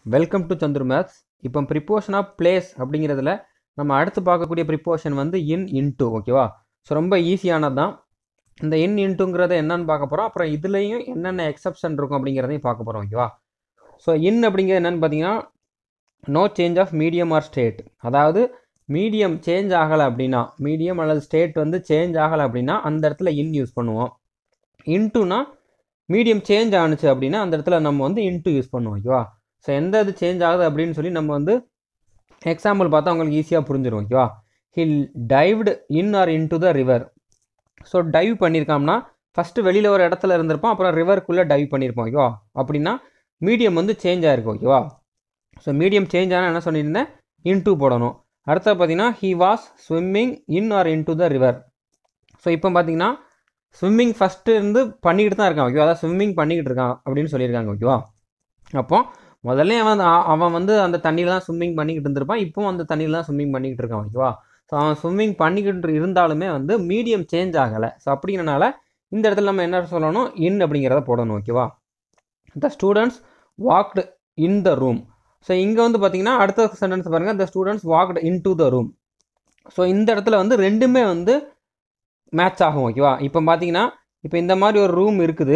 welcome to Chandru maths இப்போ preposition of place அப்படிங்கிறதுல நம்ம அடுத்து பார்க்கக்கூடிய ப்ரிப்போஷன் வந்து இன் இன்டு ஓகேவா ஸோ ரொம்ப ஈஸியானது தான் இந்த இன் இன்ட்டுங்கிறத என்னன்னு பார்க்க போகிறோம் அப்புறம் இதுலேயும் என்னென்ன எக்ஸப்ஷன் இருக்கும் அப்படிங்கிறதையும் பார்க்க போகிறோம் ஓகேவா ஸோ இன் அப்படிங்கிறது என்னென்னு பார்த்தீங்கன்னா no change of medium or state அதாவது மீடியம் சேஞ்ச் ஆகலை அப்படின்னா மீடியம் அல்லது ஸ்டேட் வந்து சேஞ்ச் ஆகலை அப்படின்னா அந்த இடத்துல இன் யூஸ் பண்ணுவோம் இன்ட்டுனா மீடியம் சேஞ்ச் ஆணுச்சு அப்படின்னா அந்த இடத்துல நம்ம வந்து இன்ட்டு யூஸ் பண்ணுவோம் ஓகேவா ஸோ எந்த இது சேஞ்ச் ஆகுது அப்படின்னு சொல்லி நம்ம வந்து எக்ஸாம்பிள் பார்த்தா உங்களுக்கு ஈஸியாக புரிஞ்சிடும் ஓகேவா he'll dived in or into the river so dive பண்ணியிருக்காம்னா ஃபஸ்ட்டு வெளியில் ஒரு இடத்துல இருந்திருப்போம் அப்புறம் ரிவருக்குள்ளே டைவ் பண்ணியிருப்போம் ஓகேவா அப்படின்னா மீடியம் வந்து சேஞ்ச் ஆகிருக்கும் ஓகேவா ஸோ மீடியம் சேஞ்ச் ஆனால் என்ன சொல்லியிருந்தேன் இன் டூ போடணும் அடுத்த பார்த்தீங்கன்னா he was swimming in or into the river so இப்போ பார்த்தீங்கன்னா ஸ்விம்மிங் ஃபஸ்ட்டு இருந்து பண்ணிக்கிட்டு தான் இருக்கான் ஓகேவா அதான் ஸ்விம்மிங் பண்ணிக்கிட்டு இருக்கான் அப்படின்னு சொல்லியிருக்காங்க ஓகேவா அப்போ முதல்ல அவன் அந்த- அவன் வந்து அந்த தண்ணியில் தான் ஸ்விம்மிங் பண்ணிக்கிட்டு இருந்திருப்பான் இப்போவும் அந்த தண்ணியில் தான் ஸ்விம்மிங் பண்ணிக்கிட்டு இருக்கான் ஓகேவா ஸோ அவன் ஸ்விம்மிங் பண்ணிக்கிட்டு இருந்தாலுமே வந்து மீடியம் சேஞ்ச் ஆகலை ஸோ அப்படிங்கிறனால இந்த இடத்துல நம்ம என்ன சொல்லணும் இன் அப்படிங்கிறத போடணும் ஓகேவா the students walked in the room so இங்கே வந்து பார்த்தீங்கன்னா அடுத்த சென்டென்ஸ் பாருங்கள் the students walked into the room so இந்த இடத்துல வந்து ரெண்டுமே வந்து மேட்ச் ஆகும் ஓகேவா இப்போ பார்த்தீங்கன்னா இப்போ இந்த மாதிரி ஒரு ரூம் இருக்குது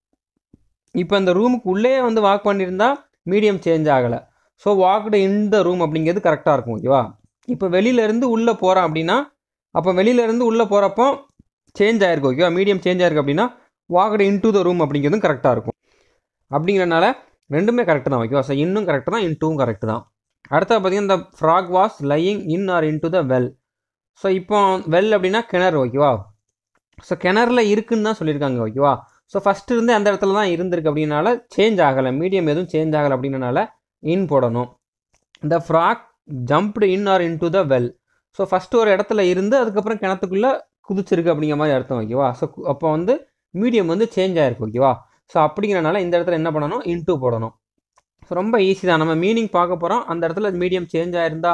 இப்போ இந்த ரூமுக்கு உள்ளே வந்து வாக் பண்ணியிருந்தா மீடியம் சேஞ்ச் ஆகலை so walked in the room அப்படிங்கிறது கரெக்டாக இருக்கும் ஓகேவா இப்போ வெளியிலேருந்து உள்ளே போகிறான் அப்படின்னா அப்போ வெளியிலேருந்து உள்ளே போகிறப்போ சேஞ்ச் ஆயிருக்கு ஓகேவா மீடியம் சேஞ்ச் ஆயிருக்கு அப்படின்னா walked into the room அப்படிங்கிறதும் கரெக்டாக இருக்கும் அப்படிங்கிறனால ரெண்டுமே கரெக்டு தான் ஓகேவா ஸோ இன்னும் கரெக்டு தான் இன்டூவும் கரெக்டு தான் அடுத்த பார்த்தீங்கன்னா இந்த frog was lying in or into the well so இப்போ வெல் அப்படின்னா கிணறு ஓகேவா ஸோ கிணறுல இருக்குன்னு தான் சொல்லியிருக்காங்க ஓகேவா ஸோ ஃபஸ்ட்டு இருந்து அந்த இடத்துல தான் இருந்திருக்கு அப்படின்னால சேஞ்ச் ஆகலை மீடியம் எதுவும் சேஞ்ச் ஆகலை அப்படின்றனால இன் போடணும் இந்த frog jumped in or into the well so first ஒரு இடத்துல இருந்து அதுக்கப்புறம் கிணத்துக்குள்ளே குதிச்சிருக்கு அப்படிங்கிற மாதிரி அர்த்தம் ஓகேவா ஸோ அப்போ வந்து மீடியம் வந்து சேஞ்ச் ஆயிருக்கு ஓகேவா ஸோ அப்படிங்கிறனால இந்த இடத்துல என்ன பண்ணணும் இன்டூ போடணும் ஸோ ரொம்ப ஈஸி தான் நம்ம மீனிங் பார்க்க போகிறோம் அந்த இடத்துல மீடியம் சேஞ்ச் ஆயிருந்தா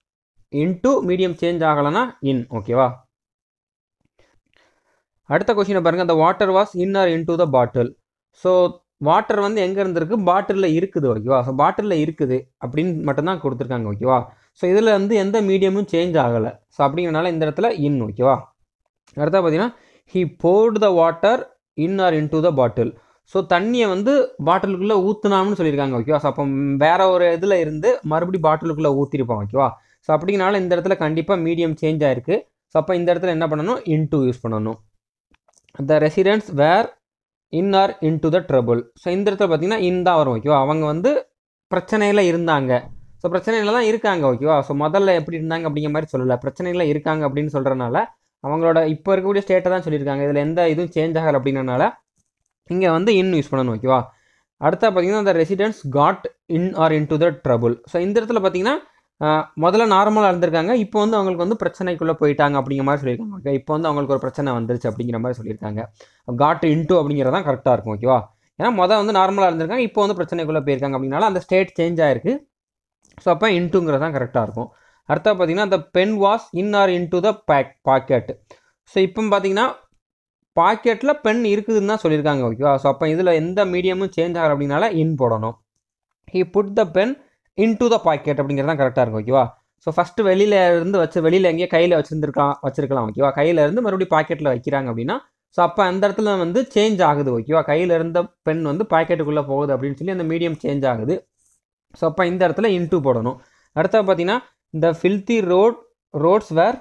இன்டூ மீடியம் சேஞ்ச் ஆகலைன்னா இன் ஓகேவா அடுத்த கொஷினை பாருங்கள் அந்த water was in or into the bottle so water வந்து எங்கே இருந்திருக்கு பாட்டிலில் இருக்குது ஓகேவா ஸோ பாட்டிலில் இருக்குது அப்படின்னு மட்டும்தான் கொடுத்துருக்காங்க ஓகேவா ஸோ இதில் வந்து எந்த மீடியமும் சேஞ்ச் ஆகலை ஸோ அப்படிங்கிறனால இந்த இடத்துல இன் ஓகேவா அடுத்தா பார்த்தீங்கன்னா he poured the water in or into the bottle so தண்ணியை வந்து பாட்டிலுக்குள்ளே ஊற்றுனாம்னு சொல்லியிருக்காங்க ஓகேவா ஸோ அப்போ வேற ஒரு இதில் இருந்து மறுபடியும் பாட்டிலுக்குள்ளே ஊற்றிருப்பான் ஓகேவா ஸோ அப்படிங்கனால இந்த இடத்துல கண்டிப்பாக மீடியம் சேஞ்ச் ஆயிருக்கு ஸோ அப்போ இந்த இடத்துல என்ன பண்ணணும் இன்டூ யூஸ் பண்ணணும் the residents were in or into the trouble so இந்த இடத்துல பார்த்தீங்கன்னா இன் தான் வரும் ஓகேவா அவங்க வந்து பிரச்சனையில் இருந்தாங்க ஸோ பிரச்சனையில் தான் இருக்காங்க ஓகேவா ஸோ முதல்ல எப்படி இருந்தாங்க அப்படிங்கிற மாதிரி சொல்லலை பிரச்சனையில் இருக்காங்க அப்படின்னு சொல்கிறனால அவங்களோட இப்போ இருக்கக்கூடிய ஸ்டேட்டை தான் சொல்லியிருக்காங்க இதில் எந்த இதுவும் சேஞ்ச் ஆகலை அப்படின்றனால இங்கே வந்து இன் யூஸ் பண்ணணும் ஓகேவா அடுத்தா பார்த்தீங்கன்னா அந்த residents got in or into the trouble so இந்த இடத்துல பார்த்தீங்கன்னா ஆஹ், முதல்ல நார்மலாக இருந்திருக்காங்க இப்போ வந்து அவங்களுக்கு வந்து பிரச்சனைக்குள்ளே போயிட்டாங்க அப்படிங்கிற மாதிரி சொல்லியிருக்காங்க ஓகே இப்போ வந்து அவங்களுக்கு ஒரு பிரச்சனை வந்துருச்சு அப்படிங்கிற மாதிரி சொல்லியிருக்காங்க காட் இன்டூ அப்படிங்கிறது தான் கரெக்டாக இருக்கும் ஓகேவா ஏன்னா மொதல் வந்து நார்மலாக இருந்திருக்காங்க இப்போ வந்து பிரச்சனைக்குள்ளே போயிருக்காங்க அப்படின்னால அந்த ஸ்டேட் சேஞ்ச் ஆயிருக்கு ஸோ அப்போ இன்ட்டுங்கிறது தான் கரெக்டாக இருக்கும் அடுத்தா பார்த்தீங்கன்னா அந்த pen was in or into the bag pocket so இப்போ பார்த்தீங்கன்னா பாக்கெட்டில் பென் இருக்குதுன்னு தான் சொல்லியிருக்காங்க ஓகேவா ஸோ அப்போ இதில் எந்த மீடியமும் சேஞ்ச் ஆகல அப்படின்னால இன் போடணும் he put the pen into the pocket அப்படிங்கிறது தான் கரெக்டாக இருக்கும் ஓகேவா ஸோ ஃபஸ்ட்டு வெளியில இருந்து வச்சு வெளியில் எங்கேயோ கையில் வச்சுருந்துருக்கலாம் வச்சிருக்கலாம் ஓகேவா கையில் இருந்து மறுபடியும் பாக்கெட்டில் வைக்கிறாங்க அப்படின்னா ஸோ அப்போ அந்த இடத்துல வந்து சேஞ்ச் ஆகுது ஓகேவா கையில் இருந்த பென் வந்து பாக்கெட்டுக்குள்ளே போகுது அப்படின்னு சொல்லி அந்த மீடியம் சேஞ்ச் ஆகுது ஸோ அப்போ இந்த இடத்துல இன்டூ போடணும் அடுத்தது பார்த்தீங்கன்னா இந்த filthy road roads were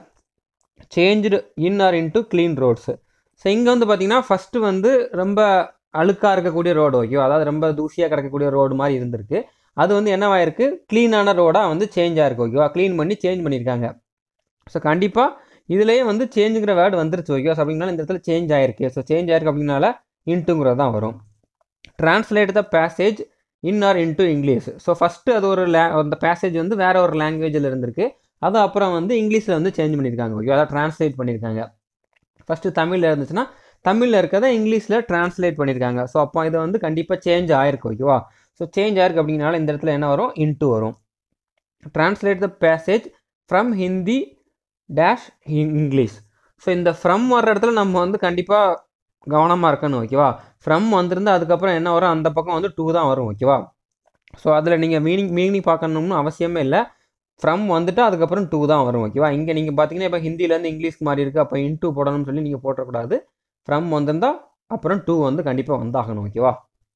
changed in or into clean roads so இங்கே வந்து பார்த்தீங்கன்னா ஃபஸ்ட்டு வந்து ரொம்ப அழுக்காக இருக்கக்கூடிய ரோடு ஓகேவா அதாவது ரொம்ப தூசியாக கிடக்கக்கூடிய ரோடு மாதிரி இருந்திருக்கு அது வந்து என்னவாயிருக்கு க்ளீனான ரோடாக வந்து சேஞ்ச் ஆயிருக்கு ஓகேவா க்ளீன் பண்ணி சேஞ்ச் பண்ணியிருக்காங்க ஸோ கண்டிப்பாக இதுலேயே வந்து சேஞ்சுங்கிற வேர்டு வந்துருச்சு ஓகேவா ஸோ அப்படின்னால இந்த இடத்துல சேஞ்ச் ஆயிருக்கு ஸோ சேஞ்ச் ஆயிருக்கு அப்படின்னால இன்ட்டுங்கிறது தான் வரும் translate the passage in or into English so first அது ஒரு லே அந்த பேசேஜ் வந்து வேற ஒரு லாங்குவேஜில் இருந்திருக்கு அது அப்புறம் வந்து இங்கிலீஷில் வந்து சேஞ்ச் பண்ணியிருக்காங்க ஓகே அதாவது ட்ரான்ஸ்லேட் பண்ணியிருக்காங்க ஃபஸ்ட்டு தமிழில் இருந்துச்சுன்னா தமிழில் இருக்கிறத இங்கிலீஷில் ட்ரான்ஸ்லேட் பண்ணியிருக்காங்க ஸோ அப்போ இது வந்து கண்டிப்பாக சேஞ்ச் ஆயிருக்கு ஓகேவா ஸோ சேஞ்ச் ஆயிருக்கு அப்படிங்கனால இந்த இடத்துல என்ன வரும் இன்ட்டு வரும் translate the passage from Hindi dash English so இந்த ஃப்ரம் வர்ற இடத்துல நம்ம வந்து கண்டிப்பாக கவனமாக இருக்கணும் ஓகேவா ஃப்ரம் வந்திருந்து அதுக்கப்புறம் என்ன வரும் அந்த பக்கம் வந்து டூ தான் வரும் ஓகேவா ஸோ அதில் நீங்கள் மீனிங் மீனிங் பார்க்கணும்னு அவசியமே இல்லை ஃப்ரம் வந்துட்டு அதுக்கப்புறம் டூ தான் வரும் ஓகேவா இங்கே நீங்கள் பார்த்தீங்கன்னா இப்போ ஹிந்திலேருந்து இங்கிலீஷ்க்கு மாறி இருக்குது அப்போ இன் டூ போடணும்னு சொல்லி நீங்கள் போட்டக்கூடாது ஃப்ரம் வந்திருந்தா அப்புறம் டூ வந்து கண்டிப்பாக வந்தாகணும் ஓகேவா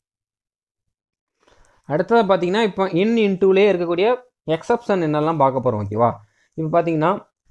அடுத்ததாக பார்த்தீங்கன்னா இப்போ இன் இன்டூலே இருக்கக்கூடிய எக்ஸப்ஷன் என்னெல்லாம் பார்க்க போகிறோம் ஓகேவா இப்போ பார்த்தீங்கன்னா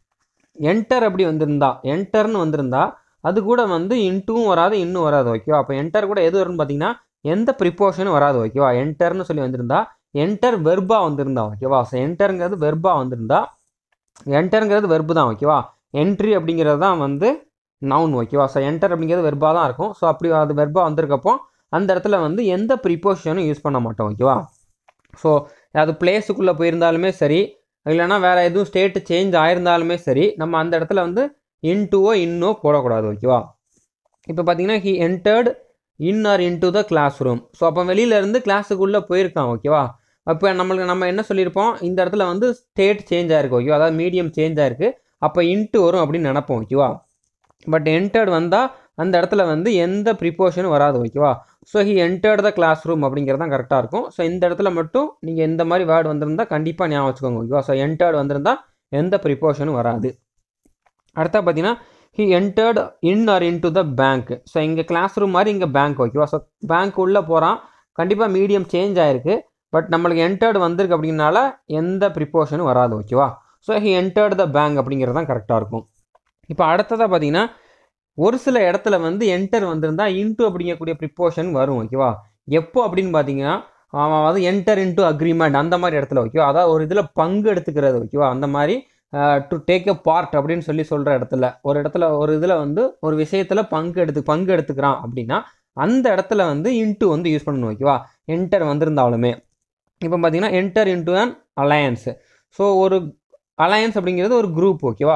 என்டர் அப்படி வந்திருந்தா என்டர்னு வந்திருந்தா அது கூட வந்து இன்டூவும் வராது இன்னும் வராது ஓகேவா அப்போ என்டர் கூட எது வரும்னு பார்த்தீங்கன்னா எந்த ப்ரிப்போஷனும் வராது ஓகேவா என்டர்னு சொல்லி வந்திருந்தா என்டர் வெர்பா வந்திருந்தா ஓகேவா ஸோ என்டருங்கிறது வெர்பா வந்திருந்தா என்டருங்கிறது வெர்பு தான் ஓகேவா என்ட்ரி அப்படிங்கிறது தான் வந்து நவுன் ஓகேவா ஸோ என்டர் அப்படிங்கிறது வெர்பா தான் இருக்கும் ஸோ அப்படி அது வெர்பா வந்திருக்கப்போ அந்த இடத்துல வந்து எந்த ப்ரிப்போஷனும் யூஸ் பண்ண மாட்டோம் ஓகேவா ஸோ அது பிளேஸுக்குள்ளே போயிருந்தாலுமே சரி இல்லைனா வேறு எதுவும் ஸ்டேட்டு சேஞ்ச் ஆயிருந்தாலுமே சரி நம்ம அந்த இடத்துல வந்து இன்டூவோ இன்னோ போடக்கூடாது ஓகேவா இப்போ பார்த்தீங்கன்னா he entered in or into the class room so அப்போ வெளியிலேருந்து கிளாஸுக்குள்ளே போயிருக்கான் ஓகேவா அப்போ நம்மளுக்கு நம்ம என்ன சொல்லியிருப்போம் இந்த இடத்துல வந்து ஸ்டேட் சேஞ்ச் ஆயிருக்கு ஓகேவா அதாவது மீடியம் சேஞ்ச் ஆயிருக்கு அப்போ இன்ட்டு வரும் அப்படின்னு நினப்போம் ஓகேவா பட் என்டர்டு வந்தால் அந்த இடத்துல வந்து எந்த ப்ரிப்போஷனும் வராது ஓகேவா so he entered the class room அப்படிங்கிறது தான் கரெக்டாக இருக்கும் ஸோ இந்த இடத்துல மட்டும் நீங்கள் இந்த மாதிரி வேர்டு வந்திருந்தால் கண்டிப்பாக ஞாபகம் வச்சுக்கோங்க ஓகேவா ஸோ என்டர்டு வந்திருந்தால் எந்த ப்ரிப்போஷனும் வராது அடுத்தா பார்த்தீங்கன்னா he entered in or into the bank so இங்கே கிளாஸ் ரூம் மாதிரி இங்கே பேங்க் ஓகேவா ஸோ பேங்க் உள்ளே போகிறான் கண்டிப்பாக மீடியம் சேஞ்ச் ஆயிருக்கு பட் நம்மளுக்கு என்டர்டு வந்திருக்கு அப்படிங்கனால எந்த ப்ரிப்போஷனும் வராது ஓகேவா so he entered the bank அப்படிங்கிறது தான் கரெக்டாக இருக்கும் இப்போ அடுத்ததாக பார்த்தீங்கன்னா ஒரு சில இடத்துல வந்து என்டர் வந்திருந்தா இன்ட்டு அப்படிங்கக்கூடிய ப்ரிப்போஷன் வரும் ஓகேவா எப்போ அப்படின்னு பார்த்தீங்கன்னா அவன் வந்து என்டர் இன்ட்டு அக்ரிமெண்ட் அந்த மாதிரி இடத்துல ஓகேவா அதாவது ஒரு இதில் பங்கு எடுத்துக்கிறது ஓகேவா அந்த மாதிரி டு டேக் எ பார்ட் அப்படின்னு சொல்லி சொல்கிற இடத்துல ஒரு இடத்துல ஒரு இதில் வந்து ஒரு விஷயத்தில் பங்கு எடுத்து பங்கு எடுத்துக்கிறான் அப்படின்னா அந்த இடத்துல வந்து இன்ட்டு வந்து யூஸ் பண்ணணும் ஓகேவா என்டர் வந்திருந்தாலுமே இப்போ பார்த்தீங்கன்னா enter into an alliance so ஒரு அலையன்ஸ் அப்படிங்கிறது ஒரு குரூப் ஓகேவா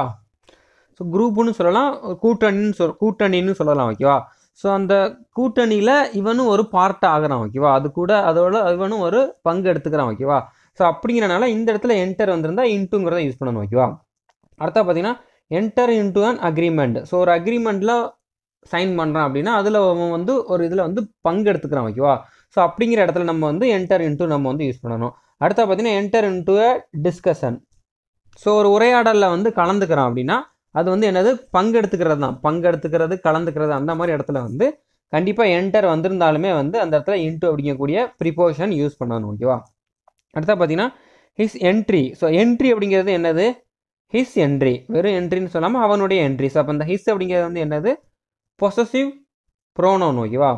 ஸோ குரூப்புன்னு சொல்லலாம் கூட்டணின்னு சொல் கூட்டணின்னு சொல்லலாம் ஓகேவா ஸோ அந்த கூட்டணியில் இவனும் ஒரு பார்ட் ஆகிறான் ஓகேவா அது கூட அதோட இவனும் ஒரு பங்கு எடுத்துக்கிறான் ஓகேவா ஸோ அப்படிங்கிறனால இந்த இடத்துல என்டர் வந்திருந்தா இன்ட்டுங்கிறத யூஸ் பண்ணணும் ஓகேவா அடுத்தா பார்த்தீங்கன்னா enter into an agreement so ஒரு அக்ரிமெண்ட்டில் சைன் பண்ணுறான் அப்படின்னா அதில் அவன் வந்து ஒரு இதில் வந்து பங்கு எடுத்துக்கிறான் ஓகேவா ஸோ அப்படிங்கிற இடத்துல நம்ம வந்து என்டர் இன்ட்டு நம்ம வந்து யூஸ் பண்ணணும் அடுத்தா பார்த்தீங்கன்னா enter into a discussion so ஒரு உரையாடலில் வந்து கலந்துக்கிறான் அப்படின்னா அது வந்து என்னது பங்கெடுத்துக்கிறது தான் பங்கெடுத்துக்கிறது கலந்துக்கிறது அந்த மாதிரி இடத்துல வந்து கண்டிப்பாக என்டர் வந்திருந்தாலுமே வந்து அந்த இடத்துல இன்ட்டு அப்படிங்கக்கூடிய ப்ரிப்போஷன் யூஸ் பண்ணணும் ஓகேவா அடுத்தா பார்த்தீங்கன்னா ஹிஸ் என்ட்ரி ஸோ என்ட்ரி அப்படிங்கிறது என்னது ஹிஸ் என்ட்ரி வெறும் என்ட்ரின்னு சொல்லாமல் அவனுடைய என்ட்ரி ஸோ அப்போ அந்த ஹிஸ் அப்படிங்கிறது வந்து என்னது பொசசிவ் ப்ரோனோன் ஓகேவா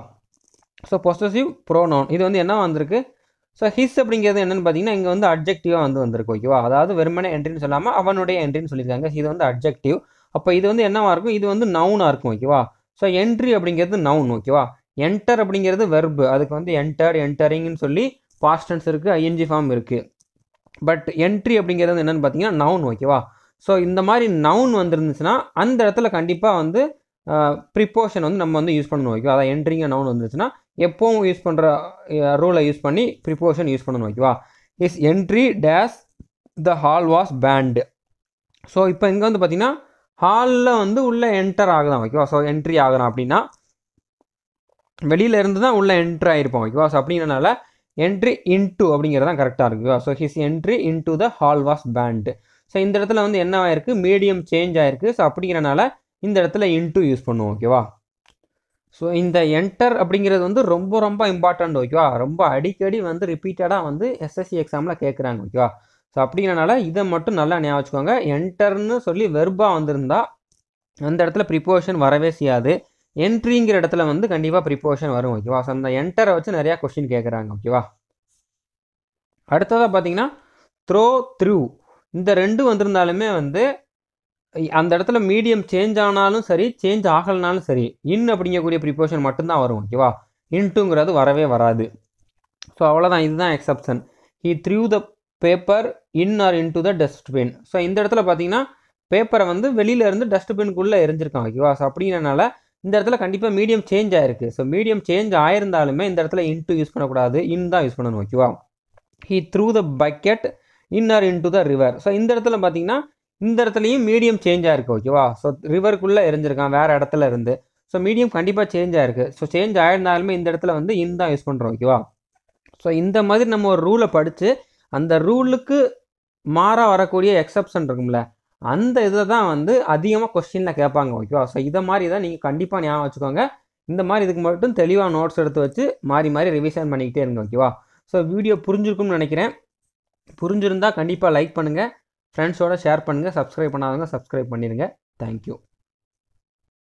ஸோ பொசசிவ் ப்ரோனோன் இது வந்து என்ன வந்திருக்கு ஸோ ஹிஸ் அப்படிங்கிறது என்னென்னு பார்த்தீங்கன்னா இங்கே வந்து அப்ஜெக்டிவாக வந்து வந்திருக்கு ஓகேவா அதாவது வெறுமனே என்ட்ரின்னு சொல்லாமல் அவனுடைய என்ட்ரின்னு சொல்லியிருக்காங்க இது வந்து அப்ஜெக்டிவ் அப்போ இது வந்து என்னவா இருக்கும் இது வந்து நவுனாக இருக்கும் ஓகேவா ஸோ என்ட்ரி அப்படிங்கிறது நவுன் ஓகேவா என்டர் அப்படிங்கிறது வெர்பு அதுக்கு வந்து என்டர் என்டரிங்னு சொல்லி பாஸ்டன்ஸ் இருக்குது ஐஎன்ஜி ஃபார்ம் இருக்குது பட் என்ட்ரி அப்படிங்கிறது என்னென்னு பார்த்தீங்கன்னா நவுன் ஓகேவா ஸோ இந்த மாதிரி நவுன் வந்துருந்துச்சுன்னா அந்த இடத்துல கண்டிப்பாக வந்து ப்ரிப்போஷன் வந்து நம்ம வந்து யூஸ் பண்ணணும் ஓகேவா அதான் என்ட்ரிங்க நவுன் வந்துச்சுன்னா எப்போவும் யூஸ் பண்ணுற ரூலை யூஸ் பண்ணி ப்ரிப்போஷன் யூஸ் பண்ணணும் ஓகேவா his entry days the hall was banned so இப்போ இங்கே வந்து பார்த்தீங்கன்னா ஹாலில் வந்து உள்ளே என்டர் ஆகுதான் ஓகேவா ஸோ என்ட்ரி ஆகுறான் அப்படின்னா வெளியில இருந்து தான் உள்ளே என்ட்ரு ஆகிருப்போம் ஓகேவா ஸோ அப்படிங்கிறனால என்ட்ரி இன்டு அப்படிங்கிறது தான் கரெக்டாக இருக்கு so his entry into the hall was banned so இந்த இடத்துல வந்து என்ன ஆயிருக்கு மீடியம் சேஞ்ச் ஆயிருக்கு ஸோ அப்படிங்கிறனால இந்த இடத்துல இன்ட்டு யூஸ் பண்ணுவோம் ஓகேவா ஸோ இந்த என்டர் அப்படிங்கிறது வந்து ரொம்ப ரொம்ப இம்பார்ட்டண்ட் ஓகேவா ரொம்ப அடிக்கடி வந்து ரிப்பீட்டடாக வந்து எஸ்எஸ்சி எக்ஸாமில் கேட்குறாங்க ஓகேவா ஸோ அப்படிங்கிறனால இதை மட்டும் நல்லா ஞாபகம் வச்சுக்கோங்க என்டர்னு சொல்லி வெர்பாக வந்திருந்தா அந்த இடத்துல ப்ரிப்போஷன் வரவே செய்யாது என்ட்ரிங்கிற இடத்துல வந்து கண்டிப்பாக ப்ரிப்போஷன் வரும் ஓகேவா ஸோ அந்த என்டரை வச்சு நிறையா கொஸ்டின் கேட்குறாங்க ஓகேவா அடுத்ததாக பார்த்தீங்கன்னா த்ரோ த்ரூ இந்த ரெண்டு வந்திருந்தாலுமே வந்து அந்த இடத்துல மீடியம் சேஞ்ச் ஆனாலும் சரி சேஞ்ச் ஆகலைனாலும் சரி இன் அப்படிங்கக்கூடிய ப்ரிப்போஷன் மட்டும்தான் வரும் ஓகேவா இன்ட்டுங்கிறது வரவே வராது ஸோ அவ்வளோதான் இதுதான் exception he threw the paper in or into the dustbin so இந்த இடத்துல பார்த்தீங்கன்னா பேப்பரை வந்து வெளியிலேருந்து டஸ்ட்பின்குள்ளே எரிஞ்சிருக்கான் ஓகேவா ஸோ அப்படிங்கிறனால இந்த இடத்துல கண்டிப்பாக மீடியம் சேஞ்ச் ஆயிருக்கு ஸோ மீடியம் சேஞ்ச் ஆயிருந்தாலுமே இந்த இடத்துல இன்ட்டு யூஸ் பண்ணக்கூடாது இன் தான் யூஸ் பண்ணணும் ஓகேவா he threw the bucket in or into the river so இந்த இடத்துல பார்த்தீங்கன்னா இந்த இடத்துலையும் மீடியம் சேஞ்ச் ஆயிருக்கு ஓகேவா ஸோ ரிவருக்குள்ளே எரிஞ்சிருக்கான் வேறு இடத்துல இருந்து ஸோ மீடியம் கண்டிப்பாக சேஞ்ச் ஆயிருக்கு ஸோ சேஞ்ச் ஆயிருந்தாலுமே இந்த இடத்துல வந்து இன் தான் யூஸ் பண்ணுறோம் ஓகேவா ஸோ இந்த மாதிரி நம்ம ஒரு ரூலை படித்து அந்த ரூலுக்கு மாறாக வரக்கூடிய எக்ஸப்ஷன் இருக்கும்ல அந்த இதை தான் வந்து அதிகமாக கொஸ்டினில் கேட்பாங்க ஓகேவா ஸோ இதை மாதிரி தான் நீங்கள் கண்டிப்பாக ஞாபகம் வச்சுக்கோங்க இந்த மாதிரி இதுக்கு மட்டும் தெளிவாக நோட்ஸ் எடுத்து வச்சு மாறி மாறி ரிவிஷன் பண்ணிக்கிட்டே இருங்க ஓகேவா ஸோ வீடியோ புரிஞ்சிருக்கும்னு நினைக்கிறேன் புரிஞ்சிருந்தால் கண்டிப்பாக லைக் பண்ணுங்கள் ஃப்ரெண்ட்ஸோட ஷேர் பண்ணுங்கள் சப்ஸ்கிரைப் பண்ணாதவங்க சப்ஸ்கிரைப் பண்ணிடுங்க தேங்க்யூ